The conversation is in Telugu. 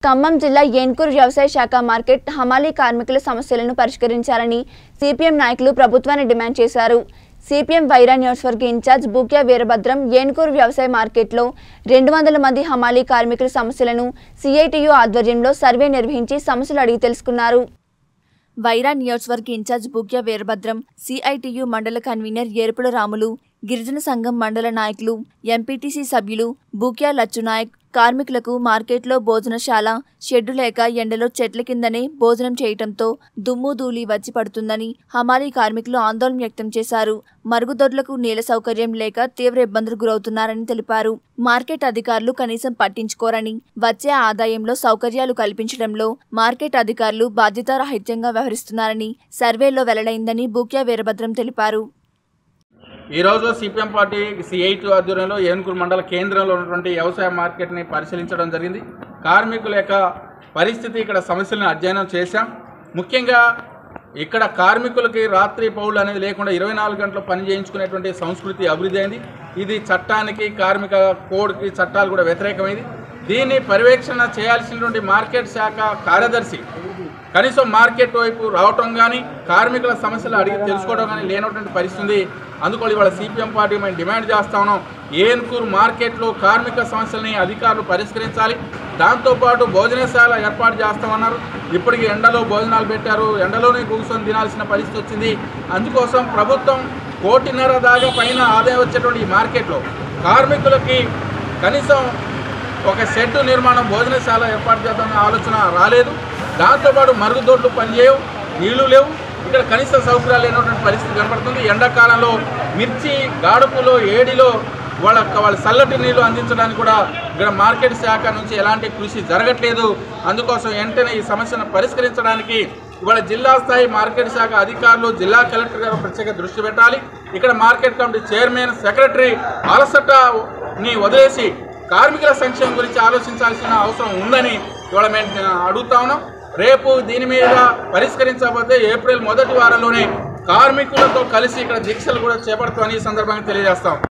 ఖమ్మం జిల్లా ఏన్కూరు వ్యవసాయ శాఖ మార్కెట్ హమాలీ కార్మికుల సమస్యలను పరిష్కరించాలని సిపిఎం నాయకులు ప్రభుత్వాన్ని డిమాండ్ చేశారు సిపిఎం వైరా నియోజకవర్గ ఇన్ఛార్జ్ బూక్యా వీరభద్రం ఏన్కూరు వ్యవసాయ మార్కెట్లో రెండు వందల మంది హమాలీ కార్మికుల సమస్యలను సిఐటియు ఆధ్వర్యంలో సర్వే నిర్వహించి సమస్యలు అడిగి తెలుసుకున్నారు వైరా నియోజకవర్గ ఇన్ఛార్జ్ బూక్యా వీరభద్రం సిఐటియు మండల కన్వీనర్ ఏరుపుల రాములు గిరిజన సంఘం మండల నాయకులు ఎంపీటీసీ సభ్యులు బూక్యా లచ్చునాయక్ కార్మికులకు మార్కెట్లో భోజనశాల షెడ్డు లేక ఎండలో చెట్ల కిందనే భోజనం చేయటంతో దుమ్ము ధూళి వచ్చి పడుతుందని హమాలీ కార్మికులు ఆందోళన వ్యక్తం చేశారు మరుగుదొడ్లకు నీళ్ల సౌకర్యం లేక తీవ్ర ఇబ్బందులు గురవుతున్నారని తెలిపారు మార్కెట్ అధికారులు కనీసం పట్టించుకోరని వచ్చే ఆదాయంలో సౌకర్యాలు కల్పించడంలో మార్కెట్ అధికారులు బాధ్యతారాహిత్యంగా వ్యవహరిస్తున్నారని సర్వేలో వెల్లడైందని బూక్యా వీరభద్రం తెలిపారు ఈరోజు సిపిఎం పార్టీ సిఐటి ఆధ్వర్యంలో ఏనుగురు మండల కేంద్రంలో ఉన్నటువంటి వ్యవసాయ మార్కెట్ని పరిశీలించడం జరిగింది కార్మికుల యొక్క పరిస్థితి ఇక్కడ సమస్యలను అధ్యయనం చేశాం ముఖ్యంగా ఇక్కడ కార్మికులకి రాత్రి పౌళ్ళు అనేది లేకుండా ఇరవై నాలుగు గంటలు పని చేయించుకునేటువంటి సంస్కృతి అభివృద్ధి అయింది ఇది చట్టానికి కార్మిక కోడ్కి చట్టాలు కూడా వ్యతిరేకమైంది దీన్ని పర్యవేక్షణ చేయాల్సినటువంటి మార్కెట్ శాఖ కార్యదర్శి కనీసం మార్కెట్ వైపు రావటం కానీ కార్మికుల సమస్యలు అడిగి తెలుసుకోవడం కానీ లేనటువంటి పరిస్థితి ఉంది అందుకని ఇవాళ సిపిఎం పార్టీ మేము డిమాండ్ చేస్తా ఉన్నాం ఏన్కూరు మార్కెట్లో కార్మిక సమస్యల్ని అధికారులు పరిష్కరించాలి దాంతోపాటు భోజనశాల ఏర్పాటు చేస్తామన్నారు ఇప్పటికి ఎండలో భోజనాలు పెట్టారు ఎండలోనే కూర్చొని తినాల్సిన పరిస్థితి వచ్చింది అందుకోసం ప్రభుత్వం కోటిన్నర దాకా పైన ఆదాయం వచ్చేటువంటి ఈ మార్కెట్లో కార్మికులకి కనీసం ఒక షెడ్ నిర్మాణం భోజనశాల ఏర్పాటు చేద్దామనే ఆలోచన రాలేదు దాంతోపాటు మరుగుదొడ్లు పనిచేయవు నీళ్లు లేవు ఇక్కడ కనీస సౌకర్యాలు లేనటువంటి పరిస్థితి కనబడుతుంది ఎండాకాలంలో మిర్చి గాడుపులో ఏడిలో వాళ్ళ వాళ్ళ చల్లటి నీళ్లు అందించడానికి కూడా ఇక్కడ మార్కెట్ శాఖ నుంచి ఎలాంటి కృషి జరగట్లేదు అందుకోసం వెంటనే ఈ సమస్యను పరిష్కరించడానికి ఇవాళ జిల్లా స్థాయి మార్కెట్ శాఖ అధికారులు జిల్లా కలెక్టర్ గారు ప్రత్యేక దృష్టి పెట్టాలి ఇక్కడ మార్కెట్ కమిటీ చైర్మన్ సెక్రటరీ అలసటని వదిలేసి కార్మికుల సంక్షేమం గురించి ఆలోచించాల్సిన అవసరం ఉందని ఇవాళ మేము అడుగుతా ఉన్నాం రేపు దీని మీద పరిష్కరించకపోతే ఏప్రిల్ మొదటి వారంలోనే కార్మికులతో కలిసి ఇక్కడ దీక్షలు కూడా చేపడతామని ఈ సందర్భంగా తెలియజేస్తాం